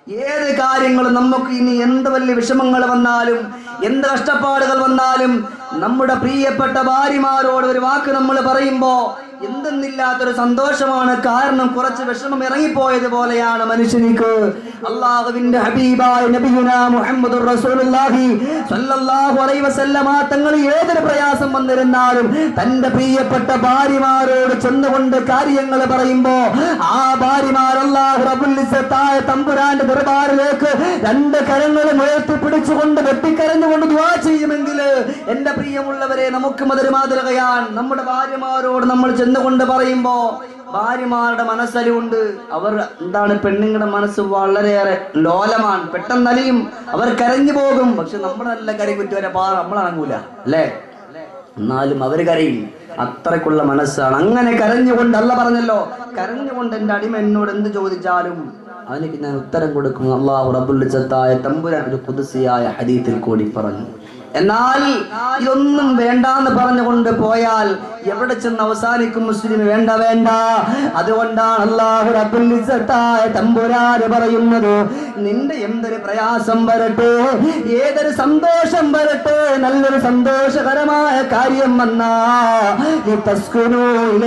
ഏത് കാര്യങ്ങളും നമുക്ക് ഇനി എന്ത് വലിയ വിഷമങ്ങൾ വന്നാലും എന്ത് കഷ്ടപ്പാടുകൾ വന്നാലും നമ്മുടെ പ്രിയപ്പെട്ട ഭാര്യമാരോട് ഒരു വാക്ക് നമ്മൾ പറയുമ്പോ എന്തെന്നില്ലാത്തൊരു സന്തോഷമാണ് കാരണം കുറച്ച് വിഷമം ഇറങ്ങിപ്പോയത് പോലെയാണ് മനുഷ്യനിക്ക് അള്ളാഹുവിന്റെ ഹബീബായ നബിയുന മുഹമ്മദ് റസൂലുള്ളാഹി സ്വല്ലല്ലാഹു അലൈഹി വസല്ലമ തങ്ങൾ ഏതൊരു പ്രയാസം വന്നിരുന്നാലും തന്റെ പ്രിയപ്പെട്ട ഭാര്യമാരോട് ചെന്നുകൊണ്ട് കാര്യങ്ങൾ പറയുമ്പോ ആ ഭാര്യമാർ അല്ലാഹു റബ്ബുൽ ഇസ്സത്തായ തമ്പുരാന്റെ ദർബാറിലേക്ക് രണ്ട് കരങ്ങളും ഉയർത്തി പിടിച്ചുകൊണ്ട് വെട്ടിക്കരഞ്ഞുകൊണ്ട് ദുആ ചെയ്യുമെങ്കിൽ എന്റെ പ്രിയമുള്ളവരെ നമുക്കും അതൊരു മാതൃകയാണ് നമ്മുടെ ഭാര്യമാരോട് നമ്മൾ ചെന്നുകൊണ്ട് പറയുമ്പോ ഭാര്യമാരുടെ മനസ്സലിവുണ്ട് അവർ എന്താണ് പെണ്ണുങ്ങളുടെ മനസ്സ് വളരെയേറെ ലോലമാണ് പെട്ടെന്ന് അലിയും അവർ കരഞ്ഞു പോകും പക്ഷെ നമ്മുടെ നല്ല കരി കുറ്റുവരെ പാ നമ്മളണങ്ങൂല അല്ലേ എന്നാലും അവർ കരയും അത്രക്കുള്ള മനസ്സാണ് അങ്ങനെ കരഞ്ഞുകൊണ്ട് അല്ല പറഞ്ഞല്ലോ കരഞ്ഞുകൊണ്ട് എൻ്റെ അടിമ എന്നോട് എന്ത് ചോദിച്ചാലും അതിനൊക്കെ ഞാൻ ഉത്തരം കൊടുക്കും അള്ളാഹു റബുല്ലിച്ചത്തായ തമ്പുരാൻ ഒരു കുതിസിയായ ഹദീത്തിൽ കൂടി പറഞ്ഞു എന്നാൽ ഇതൊന്നും വേണ്ടാന്ന് പറഞ്ഞുകൊണ്ട് പോയാൽ എവിടെ ചെന്ന് അവസാനിക്കും മുസ്ലിം വേണ്ട വേണ്ട അതുകൊണ്ടാണ് അള്ളാഹു റബ്ബുൽ ഇസ്സത്തായ തമ്പുരാന് പറയുന്നത് നിന്റെ എന്തൊരു പ്രയാസം വരട്ടെ ഏതൊരു സന്തോഷം വരട്ടെ നല്ലൊരു സന്തോഷകരമായ കാര്യം വന്നാ ലിതസ്കുനൂ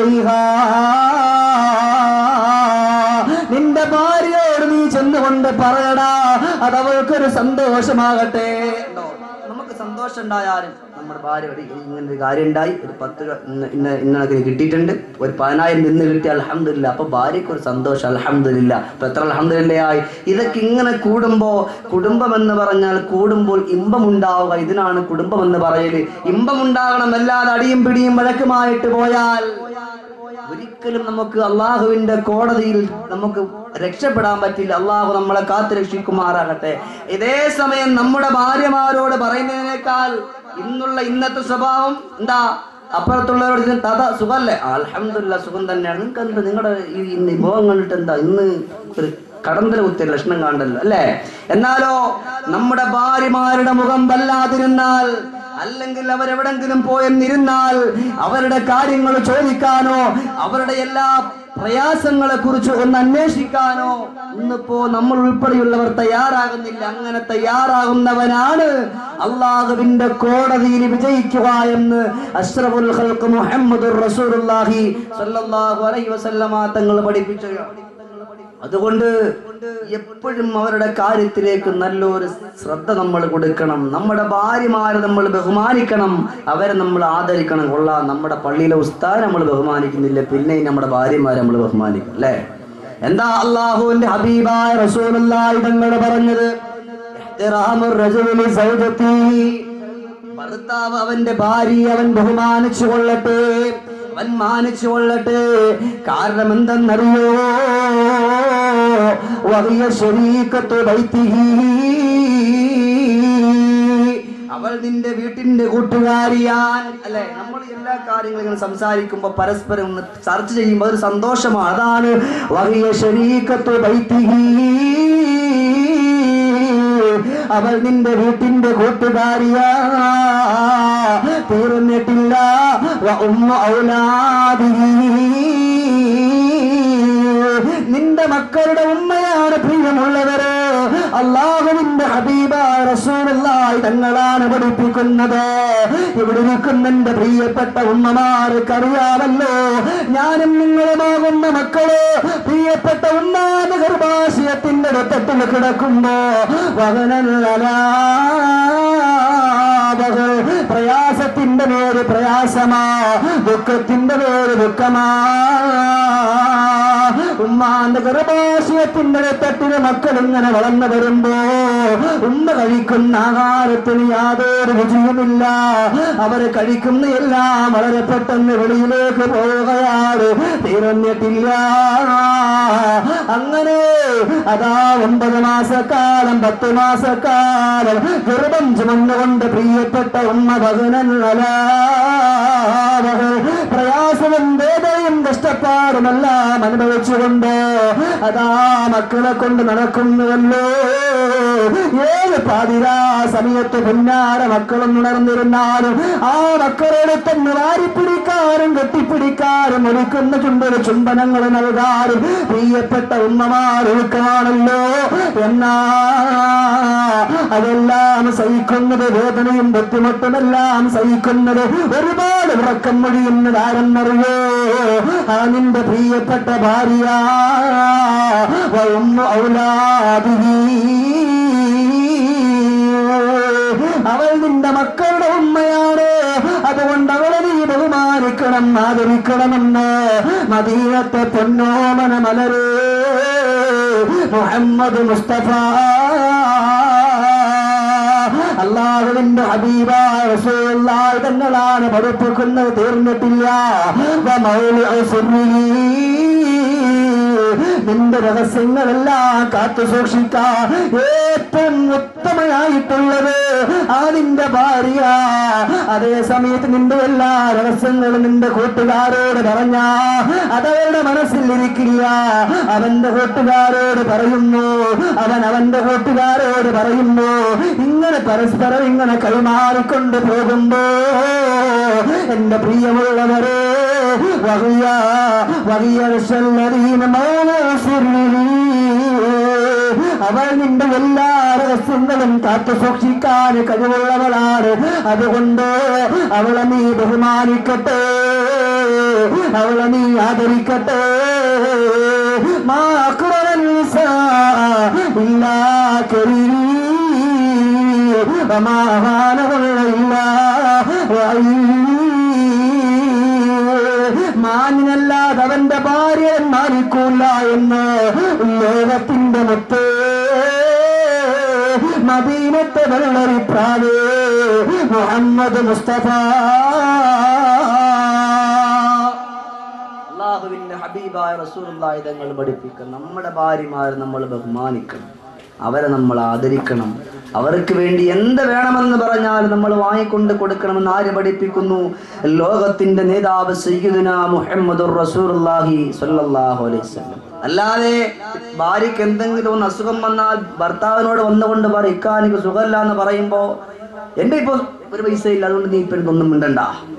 ഇലൈഹാ നിന്റെ ഭാര്യയോട് നീ ചെന്നുകൊണ്ട് പറയടാ അത് അവൾക്കൊരു സന്തോഷമാകട്ടെ ഉണ്ടോ? നമുക്ക് സന്തോഷം ഉണ്ടായാലും നമ്മുടെ ഭാര്യ ഒരു ഇങ്ങനെ ഒരു കാര്യം ഉണ്ടായി ഒരു പത്ത് രൂപ ഇന്ന ഇന്ന ഇന്നണക്കിന് കിട്ടിയിട്ടുണ്ട് ഒരു പതിനായിരം നിന്ന് കിട്ടി അലഹമില്ല അപ്പൊ ഭാര്യയ്ക്ക് ഒരു സന്തോഷം അലഹമില്ല അപ്പൊ എത്ര അലഹമില്ലയായി ഇതൊക്കെ ഇങ്ങനെ കൂടുമ്പോ കുടുംബം എന്ന് പറഞ്ഞാൽ കൂടുമ്പോൾ ഇമ്പം ഉണ്ടാവുക ഇതിനാണ് കുടുംബം എന്ന് പറയല് ഇമ്പം ഉണ്ടാകണം അല്ലാതെ അടിയും പിടിയും വഴക്കുമായിട്ട് പോയാൽ ഒരിക്കലും നമുക്ക് അള്ളാഹുവിന്റെ കോടതിയിൽ നമുക്ക് രക്ഷപ്പെടാൻ പറ്റില്ല അള്ളാഹു നമ്മളെ കാത്തു രക്ഷിക്കുമാറാകട്ടെ ഇതേ സമയം നമ്മുടെ ഭാര്യമാരോട് പറയുന്നതിനേക്കാൾ ഇന്നുള്ള ഇന്നത്തെ സ്വഭാവം എന്താ അപ്പുറത്തുള്ളവരോട് ഇതിന് തഥ സുഖല്ലേ അലഹമില്ല സുഖം തന്നെയാണ് നിങ്ങൾക്ക് എന്താ നിങ്ങളുടെ ഈ ഇന്ന് വിഭവം കണ്ടിട്ട് എന്താ ഇന്ന് ഒരു കടന്തല കുത്തിയ ലക്ഷണം കാണണ്ടല്ലോ അല്ലേ എന്നാലോ നമ്മുടെ ഭാര്യമാരുടെ മുഖം വല്ലാതിരുന്നാൽ അല്ലെങ്കിൽ അവരെവിടെങ്കിലും പോയെന്നിരുന്നാൽ അവരുടെ കാര്യങ്ങൾ ചോദിക്കാനോ അവരുടെ എല്ലാ പ്രയാസങ്ങളെ കുറിച്ച് ഒന്ന് അന്വേഷിക്കാനോ ഇന്നിപ്പോ നമ്മൾ ഉൾപ്പെടെയുള്ളവർ തയ്യാറാകുന്നില്ല അങ്ങനെ തയ്യാറാകുന്നവനാണ് അള്ളാഹുവിന്റെ കോടതിയിൽ വിജയിക്കുക എന്ന് അഷ്റഫുൽ ഖൽഖ് മുഹമ്മദുർ റസൂലുള്ളാഹി സ്വല്ലല്ലാഹു അലൈഹി വസല്ലമ തങ്ങൾ പഠിപ്പിച്ചു അതുകൊണ്ട് എപ്പോഴും അവരുടെ കാര്യത്തിലേക്ക് നല്ലൊരു ശ്രദ്ധ നമ്മൾ കൊടുക്കണം നമ്മുടെ ഭാര്യമാരെ നമ്മൾ ബഹുമാനിക്കണം അവരെ നമ്മൾ ആദരിക്കണം കൊള്ളാം നമ്മുടെ പള്ളിയിലെ ഉസ്താദ് നമ്മൾ ബഹുമാനിക്കുന്നില്ല പിന്നെ നമ്മുടെ ഭാര്യമാരെ നമ്മൾ ബഹുമാനിക്കും അല്ലേ എന്താ അള്ളാഹുവിന്റെ ഹബീബായ റസൂലുള്ളാഹി തങ്ങൾ പറഞ്ഞത് ഇഹ്തിറാമുർ റജുലി സൗജത്തി ഭർത്താവ് അവന്റെ ഭാര്യ അവൻ ബഹുമാനിച്ചു കൊള്ളട്ടെ അവൻ മാനിച്ചു കൊള്ളട്ടെ കാരണം എന്തെന്നറിയോ വലിയ ശരീക്കത്ത് വൈത്തിഹി അവൾ നിന്റെ വീട്ടിന്റെ കൂട്ടുകാരിയാൻ അല്ലെ നമ്മൾ എല്ലാ കാര്യങ്ങളും ഇങ്ങനെ സംസാരിക്കുമ്പോ പരസ്പരം ഒന്ന് ചർച്ച ചെയ്യുമ്പോൾ ഒരു സന്തോഷമാണ് അതാണ് വലിയ ശരീക്കത്ത് വൈത്തിഹി അവൾ നിന്റെ വീട്ടിന്റെ കൂട്ടുകാരിയാ തീർന്നിട്ടില്ല വ ഉമ്മ ഔലാദിഹി. നിന്റെ മക്കളുടെ ഉമ്മയാണ് പ്രിയമുള്ളവര് അള്ളാഹുവിന്റെ ഹബീബ റസൂലുള്ളാഹി തങ്ങളാണ് പഠിപ്പിക്കുന്നത് ഇവിടെ ഇരിക്കുന്ന എന്റെ പ്രിയപ്പെട്ട ഉമ്മമാർക്ക് അറിയാമല്ലോ ഞാനും നിങ്ങളുമാകുന്ന മക്കള് പ്രിയപ്പെട്ട ഉമ്മാന്റെ ഗർഭാശയത്തിന്റെ അടുത്തട്ടിൽ കിടക്കുമ്പോ വകനല്ലലാ പ്രയാസത്തിന്റെ പേര് പ്രയാസമാ ദുഃഖത്തിന്റെ പേര് ദുഃഖമാ ഉമ്മാന്റെ ഗർഭാശയത്തിന്റെ തട്ടിന് മക്കൾ ഇങ്ങനെ വളർന്നു വരുമ്പോ ഉമ്മ കഴിക്കുന്ന ആഹാരത്തിന് യാതൊരു രുചിയുമില്ല അവര് കഴിക്കുന്ന എല്ലാം വളരെ പെട്ടെന്ന് വെളിയിലേക്ക് പോവുകയാണ് തീർന്നിട്ടില്ല അങ്ങനെ അതാ ഒമ്പത് മാസക്കാലം പത്ത് മാസക്കാലം ഗർഭം ചുമന്നുകൊണ്ട് പ്രിയപ്പെട്ട ഉമ്മ ഭഗനൻ പ്രയാസവും വേദനയും കഷ്ടപ്പാടുമെല്ലാം അനുഭവിച്ചുകൊണ്ട് അതാ മക്കളെ കൊണ്ട് നടക്കുന്നുവല്ലോ ഏത് പാതിരാ സമയത്ത് പിന്നാര മക്കളും ഉണർന്നിരുന്നാലും ആ മക്കളോട് തന്നെ വാരിപ്പിടിക്കാനും കെട്ടിപ്പിടിക്കാനും ഒരുക്കുന്ന ചുണ്ടൊരു ചുംബനങ്ങൾ നൽകാനും പ്രിയപ്പെട്ട ഉമ്മമാർ ഒഴുക്കമാണല്ലോ എന്നാ അതെല്ലാം സഹിക്കുന്നത് വേദനയും ബുദ്ധിമുട്ടുമെല്ലാം സഹിക്കുന്നത് ഒരുപാട് ഉറക്കം മൊഴിയുന്നത് ആരെന്നറിയോ ആ നിന്റെ പ്രിയപ്പെട്ട ഭാര്യ വഉമ്മു ഔലാദിഹി. അവൾ നിന്റെ മക്കളുടെ ഉമ്മയാണ് അതുകൊണ്ട് അവളെ നീ ബഹുമാനിക്കണം ആദരിക്കണമെന്ന് മദീനത്തെ പൊന്നോമന മലരേ മുഹമ്മദ് മുസ്തഫ അള്ളാഹുവിന്റെ ഹബീബായ റസൂലുള്ളാഹി തങ്ങളാണ് പഠിപ്പിക്കുന്നത് തീർന്നിട്ടില്ല വമൗലിഉ സിർരിഹി. നിന്റെ രഹസ്യങ്ങളെല്ലാം കാത്തു സൂക്ഷിക്കാൻ ഏറ്റവും ഉത്തമയായിട്ടുള്ളത് ആ നിന്റെ ഭാര്യ അതേ സമയത്ത് നിന്റെ എല്ലാ രഹസ്യങ്ങളും നിന്റെ കൂട്ടുകാരോട് പറഞ്ഞ അതവരുടെ മനസ്സിൽ ഇരിക്കില്ല അവന്റെ കൂട്ടുകാരോട് പറയുന്നു അവൻ അവന്റെ കൂട്ടുകാരോട് പറയുന്നു ഇങ്ങനെ പരസ്പരം ഇങ്ങനെ കൈമാറിക്കൊണ്ട് പോകുമ്പോ എന്റെ പ്രിയമുള്ളവരെ വഹിയ വഹിയ വിശല്ലതീന അവൾ നിന്റെ എല്ലാ രഹസ്യങ്ങളും കാത്തു സൂക്ഷിക്കാൻ കഴിവുള്ളവളാണ് അതുകൊണ്ട് അവളെ നീ ബഹുമാനിക്കട്ടെ അവളെ നീ ആദരിക്കട്ടെ മാ അക്റമൽ നിസാ ഇല്ലാ കരീം وما أهانهن إلا മാനിനല്ലാതെ അവന്റെ ഭാര്യയെ മാനിക്കൂല എന്ന് ലോകത്തിന്റെ മുത്ത് മദീനത്തെ വെള്ളരിപ്രാവേ മുഹമ്മദ് മുസ്തഫ അള്ളാഹുവിന്റെ ഹബീബായ റസൂലുള്ളാഹി തങ്ങൾ പഠിപ്പിക്കും നമ്മുടെ ഭാര്യമാരെ നമ്മൾ ബഹുമാനിക്കണം അവരെ നമ്മൾ ആദരിക്കണം അവർക്ക് വേണ്ടി എന്ത് വേണമെന്ന് പറഞ്ഞാൽ നമ്മൾ വാങ്ങിക്കൊണ്ട് കൊടുക്കണമെന്ന് ആര് പഠിപ്പിക്കുന്നു ലോകത്തിന്റെ നേതാവ് സയ്യിദുന മുഹമ്മദുർ റസൂലുള്ളാഹി സ്വല്ലല്ലാഹു അലൈഹി വസല്ലം അല്ലാതെ ഭാര്യയ്ക്ക് എന്തെങ്കിലും ഒന്ന് അസുഖം വന്നാൽ ഭർത്താവിനോട് വന്നുകൊണ്ട് പറ ഇക്കാനിക്ക് സുഖമല്ല എന്ന് പറയുമ്പോ എന്റെ ഇപ്പൊ ഒരു പൈസ ഇല്ല അതുകൊണ്ട് നീ ഇപ്പൊ എനിക്കൊന്നും മിണ്ടണ്ട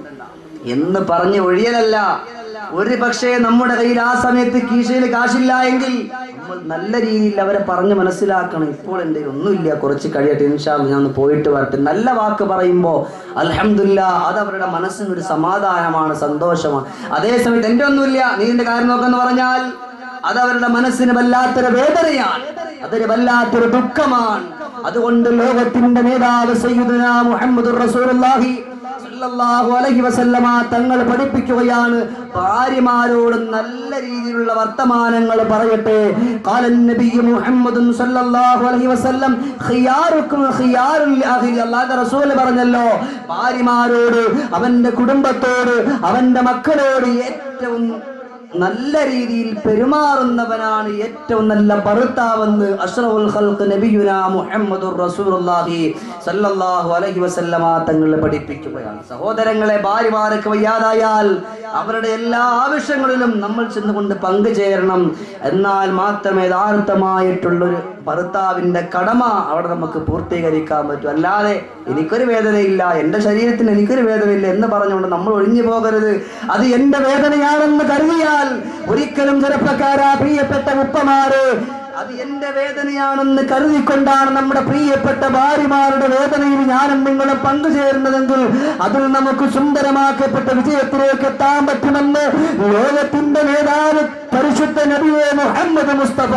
എന്ന് പറഞ്ഞ് ഒഴിയലല്ല ഒരു പക്ഷേ നമ്മുടെ കയ്യിൽ ആ സമയത്ത് കീശയിൽ കാശില്ല എങ്കിൽ നമ്മൾ നല്ല രീതിയിൽ അവരെ പറഞ്ഞ് മനസ്സിലാക്കണം ഇപ്പോൾ എൻ്റെ കയ്യിൽ ഒന്നുമില്ല കുറച്ച് കഴിയട്ടെ ഇൻഷാല് ഞാൻ ഒന്ന് പോയിട്ട് വരട്ടെ നല്ല വാക്ക് പറയുമ്പോൾ അലഹമില്ല അത് അവരുടെ മനസ്സിന് ഒരു സമാധാനമാണ് സന്തോഷമാണ് അതേ സമയത്ത് എൻ്റെ ഒന്നുമില്ല നീ നിന്റെ കാര്യം നോക്കെന്ന് പറഞ്ഞാൽ അത് അവരുടെ മനസ്സിന് വല്ലാത്തൊരു വേദനയാണ് അതൊരു വല്ലാത്തൊരു ദുഃഖമാണ് അതുകൊണ്ട് ലോകത്തിന്റെ നേതാവ് സയ്യിദുന മുഹമ്മദ് റസൂലുള്ളാഹി സല്ലല്ലാഹു അലൈഹി വസല്ലമ തങ്ങൾ പഠിപ്പിക്കുകയാണ് ഭാര്യമാരോട് നല്ല രീതിയിലുള്ള വർത്തമാനങ്ങൾ പറയട്ടെ ഖാലൻ നബിയ്യ മുഹമ്മദ് സല്ലല്ലാഹു അലൈഹി വസല്ലം ഖിയാറുക്കും ഖിയാറുൽ അഹ്ലി അല്ലാഹുവിന്റെ റസൂൽ പറഞ്ഞല്ലോ ഭാര്യമാരോട് അവന്റെ കുടുംബത്തോട് അവന്റെ മക്കളോട് ഏറ്റവും നല്ല രീതിയിൽ പെരുമാറുന്നവനാണ് ഏറ്റവും നല്ല ഭർത്താവെന്ന് അഷ്റഫുൽ ഖൽഖ് നബിയുന മുഹമ്മദുർ റസൂലുള്ളാഹി സല്ലല്ലാഹു അലൈഹി വസല്ലമ തങ്ങൾ പഠിപ്പിക്കുകയാണ് സഹോദരങ്ങളെ ഭാര്യമാർക്ക് വയ്യാതായാൽ അവരുടെ എല്ലാ ആവശ്യങ്ങളിലും നമ്മൾ ചെന്നുകൊണ്ട് പങ്കുചേരണം എന്നാൽ മാത്രമേ യഥാർത്ഥമായിട്ടുള്ളൊരു ഭർത്താവിന്റെ കടമ അവിടെ നമുക്ക് പൂർത്തീകരിക്കാൻ പറ്റൂ അല്ലാതെ എനിക്കൊരു വേദനയില്ല എൻ്റെ ശരീരത്തിന് എനിക്കൊരു വേദനയില്ല എന്ന് പറഞ്ഞുകൊണ്ട് നമ്മൾ ഒഴിഞ്ഞു പോകരുത് അത് എൻ്റെ വേദനയാണെന്ന് കരുതിയാൽ ഒരിക്കലും ചെറുപ്പക്കാരാ പ്രിയപ്പെട്ട ഉപ്പമാര് അത് എന്റെ വേദനയാണെന്ന് കരുതിക്കൊണ്ടാണ് നമ്മുടെ പ്രിയപ്പെട്ട ഭാര്യമാരുടെ വേദനയിൽ ഞാനും നിങ്ങളും പങ്കുചേരുന്നതെങ്കിൽ അതിൽ നമുക്ക് സുന്ദരമാക്കപ്പെട്ട വിജയത്തിലേക്ക് എത്താൻ പറ്റുമെന്ന് ലോകത്തിന്റെ നേതാവ് പരിശുദ്ധ നബിയെ മുഹമ്മദ് മുസ്തഫ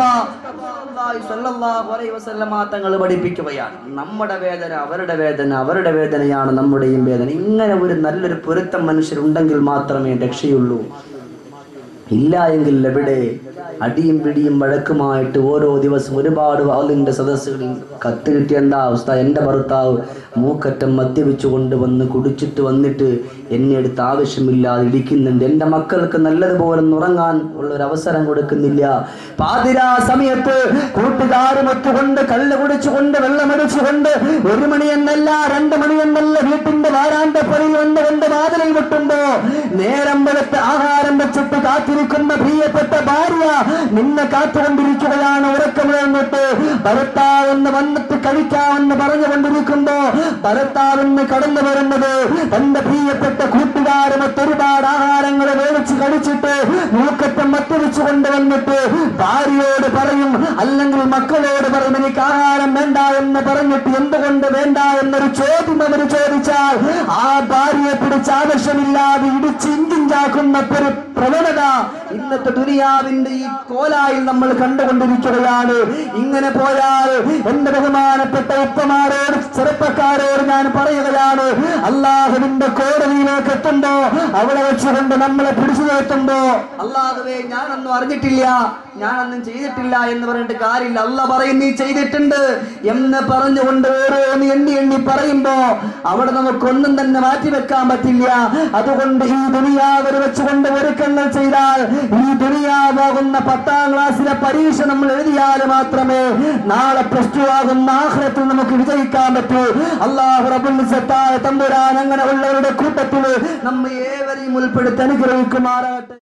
സല്ലല്ലാഹു അലൈഹി വസല്ലമ തങ്ങൾ പഠിപ്പിക്കുകയാണ് നമ്മുടെ വേദന അവരുടെ വേദന അവരുടെ വേദനയാണ് നമ്മുടെയും വേദന ഇങ്ങനെ ഒരു നല്ലൊരു പൊരുത്തം മനുഷ്യരുണ്ടെങ്കിൽ മാത്രമേ രക്ഷയുള്ളൂ ഇല്ല എങ്കിൽ എവിടെ അടിയും പിടിയും വഴക്കുമായിട്ട് ഓരോ ദിവസം ഒരുപാട് അതിൻ്റെ സദസ്സുകളിൽ കത്ത് കിട്ടിയ എന്താ അവസ്ഥ എൻ്റെ ഭർത്താവ് മൂക്കറ്റം മദ്യപിച്ചു കൊണ്ട് വന്ന് കുടിച്ചിട്ട് വന്നിട്ട് എന്നെ എടുത്ത് ആവശ്യമില്ലാതെ ഇടിക്കുന്നുണ്ട് എൻ്റെ മക്കൾക്ക് നല്ലതുപോലെ ഒന്ന് ഉറങ്ങാൻ ഉള്ള ഒരു അവസരം കൊടുക്കുന്നില്ല പാതിരാ സമയത്ത് കൂട്ടുകാരും ഒത്തുകൊണ്ട് കല്ല് കുടിച്ചുകൊണ്ട് വെള്ളമടിച്ചുകൊണ്ട് ഒരു മണി എന്നല്ല രണ്ട് മണി എന്നല്ല വീട്ടിന്റെ വാരാന്തപ്പടിയിൽ വന്നുകൊണ്ട് വാതിലിൽ മുട്ടുമ്പോ നേരം വെളുത്ത് ആഹാരം വെച്ചിട്ട് കാത്തിരിക്കുന്ന പ്രിയപ്പെട്ട ഭാര്യ നിന്നെ കാത്തുകൊണ്ടിരിക്കുകയാണ് ഉറക്കമിഴന്നിട്ട് ഭർത്താവെന്ന് വന്നിട്ട് കഴിക്കാമെന്ന് പറഞ്ഞുകൊണ്ടിരിക്കുമ്പോ ഭർത്താവെന്ന് കടന്നു വരുന്നത് തന്റെ പ്രിയപ്പെട്ട കൂട്ടുകാരുമൊത്ത് ഒരുപാട് ആഹാരങ്ങൾ വേവിച്ച് കഴിച്ചിട്ട് മൂക്കറ്റം മത്തിരിച്ചു കൊണ്ടുവന്നിട്ട് ഭാര്യയോട് പറയും അല്ലെങ്കിൽ മക്കളോട് പറയും എനിക്ക് ആഹാരം വേണ്ട എന്ന് പറഞ്ഞിട്ട് എന്തുകൊണ്ട് വേണ്ട എന്നൊരു ചോദ്യം അവർ ചോദിച്ചാൽ ആ ഭാര്യയെ പിടിച്ച് ആവശ്യമില്ലാതെ ഇടിച്ച് ഇഞ്ചിഞ്ചാക്കുന്ന ഒരു പ്രവണത ഇന്നത്തെ ദുനിയാവിന്റെ ഈ കോലായിൽ നമ്മൾ കണ്ടുകൊണ്ടിരിക്കുകയാണ് ഇങ്ങനെ പോയാൽ എന്റെ ബഹുമാനപ്പെട്ട ഉപ്പമാരോട് ചെറുപ്പക്കാരോട് ഞാൻ പറയുകയാണ് അള്ളാഹുവിന്റെ കോടതിയിലേക്ക് എത്തുമ്പോ അവിടെ വെച്ചുകൊണ്ട് നമ്മളെ പിടിച്ചു നിർത്തുമ്പോ അള്ളാഹുവേ ഞാനൊന്നും അറിഞ്ഞിട്ടില്ല ഞാനൊന്നും ചെയ്തിട്ടില്ല എന്ന് പറഞ്ഞിട്ട് കാര്യമില്ല അല്ല പറയും നീ ചെയ്തിട്ടുണ്ട് എന്ന് പറഞ്ഞുകൊണ്ട് ഓരോന്ന് എണ്ണി എണ്ണി പറയുമ്പോ അവിടെ നമുക്കൊന്നും തന്നെ മാറ്റി വെക്കാൻ പറ്റില്ല അതുകൊണ്ട് ഈ ദുനിയാവ് വെച്ചുകൊണ്ട് ഒരുക്കങ്ങൾ ചെയ്താൽ ഈ ദുനിയാവാകുന്ന പത്താം ക്ലാസ്സിലെ പരീക്ഷ നമ്മൾ എഴുതിയാൽ മാത്രമേ നാളെ പ്ലസ് ടു ആകുന്ന ആഹ്ലത്തിൽ നമുക്ക് വിജയിക്കാൻ പറ്റൂ അള്ളാഹു റബുൽ തമ്പുരാൻ അങ്ങനെ ഉള്ളവരുടെ കൂട്ടത്തിൽ നമ്മെ ഏവരെയും ഉൾപ്പെടുത്തി അനുഗ്രഹിക്കുമാറാകട്ടെ